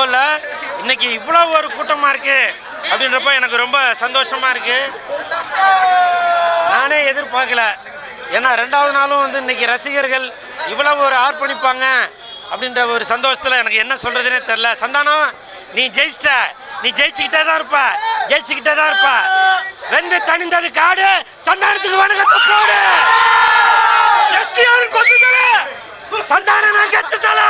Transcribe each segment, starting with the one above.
ஷோவில் இன்னைக்கு இவ்வளோ ஒரு கூட்டமாக இருக்கு அப்படின்றப்ப எனக்கு ரொம்ப சந்தோஷமா இருக்கு நானே எதிர்பார்க்கல ஏன்னா ரெண்டாவது நாளும் வந்து இன்னைக்கு ரசிகர்கள் இவ்வளவு ஒரு ஆர்ப்பணிப்பாங்க அப்படின்ற ஒரு சந்தோஷத்தில் எனக்கு என்ன சொல்றதுனே தெரில சந்தானம் நீ ஜெயிச்சிட்ட நீ ஜெயிச்சுக்கிட்டே தான் இருப்ப ஜெயிச்சுக்கிட்டே தான் இருப்ப வெந்து தணிந்தது காடு சந்தானத்துக்கு வணக்கத்தை போடு எஸ்டிஆர் கொத்துதல சந்தானம் நான் கத்துதல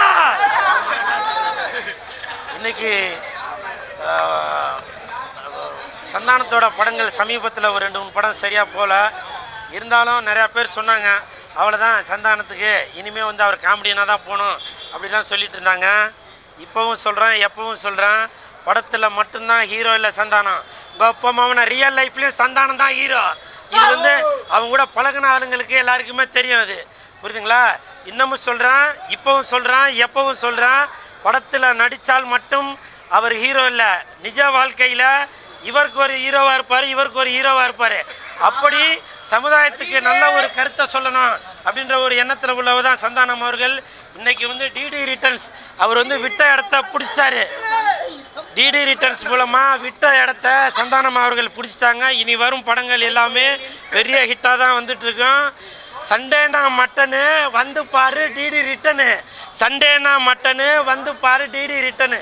இன்னைக்கு ஆஹ், சந்தானத்தோட படங்கள் சமீபத்தில் ஒரு ரெண்டு மூணு படம் சரியாக போகல இருந்தாலும் நிறையா பேர் சொன்னாங்க அவ்வளோதான் சந்தானத்துக்கு இனிமேல் வந்து அவர் காமெடியனாக தான் போகணும் அப்படிலாம் சொல்லிட்டு இருந்தாங்க இப்போவும் சொல்கிறேன் எப்பவும் சொல்கிறேன் படத்தில் மட்டும்தான் ஹீரோ இல்லை சந்தானம் கப்ப மாமன ரியல் லைஃப்லேயும் சந்தானம் தான் ஹீரோ இது வந்து அவங்க கூட பழகுன ஆளுங்களுக்கு எல்லாருக்குமே தெரியும் அது புரியுதுங்களா இன்னமும் சொல்கிறேன் இப்போவும் சொல்கிறேன் எப்பவும் சொல்கிறேன் படத்தில் நடித்தால் மட்டும் அவர் ஹீரோ இல்லை நிஜ வாழ்க்கையில் இவருக்கு ஒரு ஹீரோவாக இருப்பார் இவருக்கு ஒரு ஹீரோவாக இருப்பார் அப்படி சமுதாயத்துக்கு நல்ல ஒரு கருத்தை சொல்லணும் அப்படின்ற ஒரு எண்ணத்தில் உள்ளவர் தான் சந்தானம் அவர்கள் இன்னைக்கு வந்து டிடி ரிட்டர்ன்ஸ் அவர் வந்து விட்ட இடத்த பிடிச்சிட்டாரு டிடி ரிட்டர்ன்ஸ் மூலமாக விட்ட இடத்த சந்தானம் அவர்கள் பிடிச்சிட்டாங்க இனி வரும் படங்கள் எல்லாமே பெரிய ஹிட்டாக தான் வந்துட்டு இருக்கோம் சண்டேனா மட்டனு வந்து பாரு டிடி ரிட்டனு சண்டேனா மட்டனு வந்து பாரு டிடி ரிட்டனு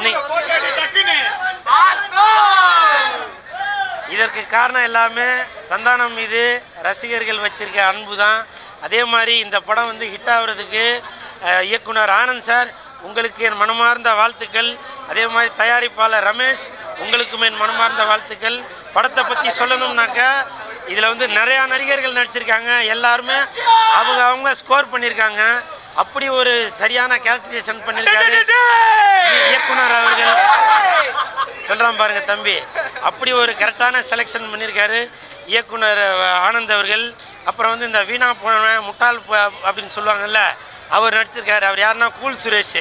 இதற்கு காரணம் எல்லாமே சந்தானம் மீது ரசிகர்கள் வச்சிருக்க அன்பு தான் அதே மாதிரி இந்த படம் வந்து ஹிட் ஆகுறதுக்கு அஹ், இயக்குனர் ஆனந்த் சார் உங்களுக்கு என் மனமார்ந்த வாழ்த்துக்கள் அதே மாதிரி தயாரிப்பாளர் ரமேஷ் உங்களுக்கும் என் மனமார்ந்த வாழ்த்துக்கள் படத்தை பற்றி சொல்லணும்னாக்கா இதில் வந்து நிறையா நடிகர்கள் நடிச்சிருக்காங்க எல்லாருமே அவங்க அவங்க ஸ்கோர் பண்ணியிருக்காங்க அப்படி ஒரு சரியான கேரக்டரைசேஷன் பண்ணியிருக்காரு இயக்குனர் அவர்கள் சொல்கிறான் பாருங்க தம்பி அப்படி ஒரு கரெக்டான செலெக்ஷன் பண்ணியிருக்காரு இயக்குனர் அஹ், ஆனந்த் அவர்கள் அப்புறம் வந்து இந்த வீணா போனவன் முட்டாள் ப- அப்படின்னு சொல்லுவாங்கல்ல அவர் நடிச்சிருக்காரு அவர் யாருன்னா கூல் சுரேஷ்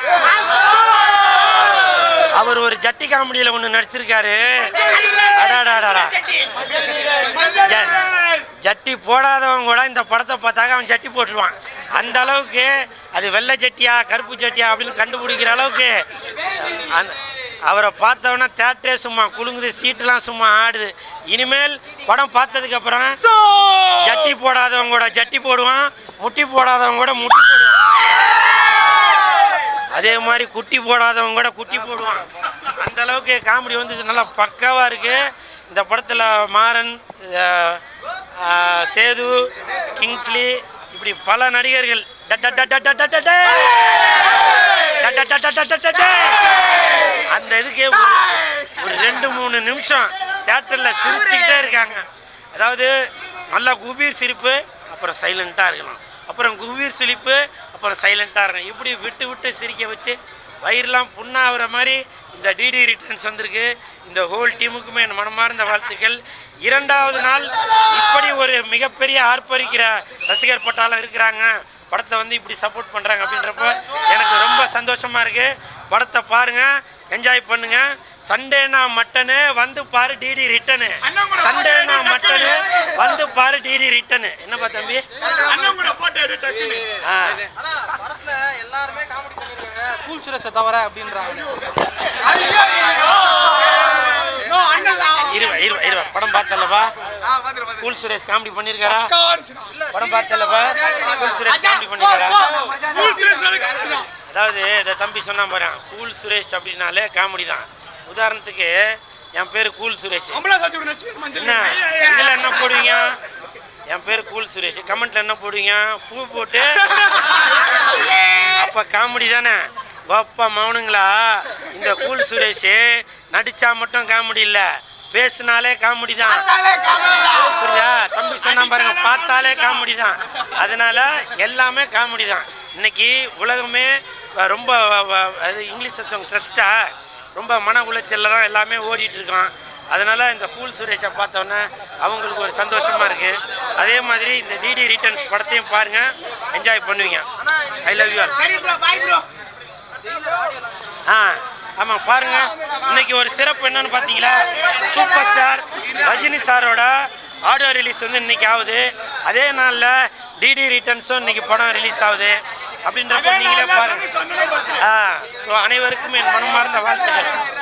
அவர் ஒரு ஜட்டி காமெடியில் ஒன்று நடிச்சிருக்காரு அடாடாடாடா ஜ- ஜட்டி போடாதவங்க கூட இந்த படத்தை பார்த்தாக்க அவன் ஜட்டி போட்டுருவான் அந்த அளவுக்கு அது வெள்ளை ஜட்டியா கருப்பு ஜட்டியா அப்படின்னு கண்டுபிடிக்கிற அளவுக்கு அந்த அவரை பார்த்தவொன்னே தேட்டரே சும்மா குலுங்குது சீட்டெல்லாம் சும்மா ஆடுது இனிமேல் படம் பார்த்ததுக்கு அப்புறம் ஜட்டி போடாதவங்க கூட ஜட்டி போடுவான் முட்டி போடாதவங்க கூட முட்டி போடுவான் அதே மாதிரி குட்டி போடாதவங்க கூட குட்டி போடுவான் அந்த அளவுக்கு காமெடி வந்து நல்லா பக்காவாக இருக்கு இந்த படத்தில் மாறன் அஹ், அஹ், சேது கிங்ஸ்லி இப்படி பல நடிகர்கள் ட- ட- ட- ட- ட- ட- ட- ட. ட- ட- ட- ட- ட- ட- ட- ட. அந்த இதுக்கே ஒரு ஒரு ரெண்டு மூணு நிமிஷம் தேட்டரில் சிரிச்சுக்கிட்டே இருக்காங்க அதாவது நல்லா குபீர் சிரிப்பு அப்புறம் சைலண்ட்டாக இருக்கணும் அப்புறம் குபீர் சிரிப்பு அப்புறம் சைலண்ட்டாக இருக்கணும் இப்படி விட்டு விட்டு சிரிக்க வச்சு வயிறுலாம் புண்ணாகிற மாதிரி இந்த டிடி ரிட்டர்ன்ஸ் வந்திருக்கு இந்த ஹோல் டீமுக்குமே என் மனமார்ந்த வாழ்த்துக்கள் இரண்டாவது நாள் இப்படி ஒரு மிகப்பெரிய ஆர்ப்பரிக்கிற ரசிகர் பட்டாளம் இருக்கிறாங்க படத்தை வந்து இப்படி சப்போர்ட் பண்ணுறாங்க அப்படின்றப்ப எனக்கு ரொம்ப சந்தோஷமாக இருக்குது படத்தை பாருங்கள் என்ஜாய் பண்ணுங்க சண்டேனா மட்டனு வந்து பாரு டிடி ரிட்டனு சண்டேனா மட்டனு வந்து பாரு டிடி ரிட்டனு என்னப்பா தம்பி ஆ ஆனா படத்துல எல்லாருமே காமெடி பண்ணிருக்காங்க கூல் சுரேஷை தவிர அப்படின்றாங்க இருவா இருவா இருவா படம் பார்த்தல்லப்பா கூல் சுரேஷ் காமெடி பண்ணியிருக்காரா படம் பார்த்தல்லப்பா கூல் சுரேஷ் காமெடி பண்ணியிருக்காரா அதாவது இந்த தம்பி சொன்னா பாரு கூல் சுரேஷ் அப்படின்னாலே காமெடி தான் உதாரணத்துக்கு என் பேர் கூல் சுரேஷ் என்ன இதில் என்ன போடுவீங்க என் பேர் கூல் சுரேஷ் கமெண்ட்ல என்ன போடுவீங்க பூ போட்டு அப்ப காமெடி தானே கோப்பா மௌனுங்களா இந்த கூல் சுரேஷ் நடிச்சா மட்டும் காமெடி இல்ல பேசினாலே காமெடி தான் புரியுதா தம்பி சொன்னா பாருங்க பார்த்தாலே காமெடி தான் அதனால எல்லாமே காமெடி தான் இன்னைக்கு உலகமே அஹ், ரொம்ப வ- வ- அது இங்கிலீஷ் ட்ரஸ்டா ரொம்ப மன உளைச்சல்ல தான் எல்லாமே ஓடிட்டு இருக்கான் அதனால இந்த கூல் சுரேஷை பார்த்தோன்னே அவங்களுக்கு ஒரு சந்தோஷமா இருக்கு அதே மாதிரி இந்த டிடி ரிட்டர்ன்ஸ் படத்தையும் பாருங்க என்ஜாய் பண்ணுவீங்க ஐ லவ் யூ ஆ ஆமாம் பாருங்க இன்னைக்கு ஒரு சிறப்பு என்னன்னு பார்த்தீங்களா சூப்பர் ஸ்டார் ரஜினி சாரோட ஆடியோ ரிலீஸ் வந்து இன்னைக்கு ஆகுது அதே நாளில் டிடி ரிட்டர்ன்ஸும் இன்னைக்கு படம் ரிலீஸ் ஆகுது அப்படின்றப்ப நீங்களே பாருங்க ஆ ஸோ அனைவருக்கும் என் மனமார்ந்த வாழ்த்துக்கள்